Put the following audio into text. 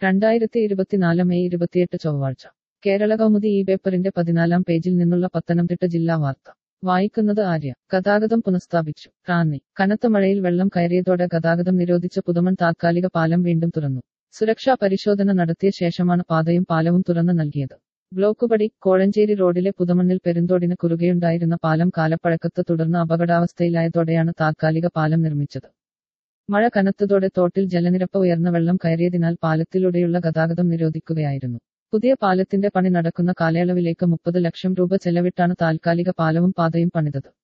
രണ്ടായിരത്തി ഇരുപത്തിനാല് മെയ് ഇരുപത്തിയെട്ട് ചൊവ്വാഴ്ച കേരള കൗമുദി ഈ പേപ്പറിന്റെ പതിനാലാം പേജിൽ നിന്നുള്ള പത്തനംതിട്ട ജില്ലാ വാർത്ത വായിക്കുന്നത് ആര്യ ഗതാഗതം പുനഃസ്ഥാപിച്ചു റാന്നി കനത്ത മഴയിൽ വെള്ളം കയറിയതോടെ ഗതാഗതം നിരോധിച്ച പുതുമൺ താത്കാലിക പാലം വീണ്ടും തുറന്നു സുരക്ഷാ പരിശോധന നടത്തിയ ശേഷമാണ് പാതയും പാലവും തുറന്നു നൽകിയത് ബ്ലോക്കുപടി കോഴഞ്ചേരി റോഡിലെ പുതുമണ്ണിൽ പെരുന്തോടിന് കുറുകെയുണ്ടായിരുന്ന പാലം കാലപ്പഴക്കത്ത് തുടർന്ന് അപകടാവസ്ഥയിലായതോടെയാണ് താത്കാലിക പാലം നിർമ്മിച്ചത് മഴ കനത്തതോടെ തോട്ടിൽ ജലനിരപ്പ് ഉയർന്ന വെള്ളം കയറിയതിനാൽ പാലത്തിലൂടെയുള്ള ഗതാഗതം നിരോധിക്കുകയായിരുന്നു പുതിയ പാലത്തിന്റെ പണി നടക്കുന്ന കാലയളവിലേക്ക് മുപ്പത് ലക്ഷം രൂപ ചെലവിട്ടാണ് താൽക്കാലിക പാലവും പാതയും പണിതത്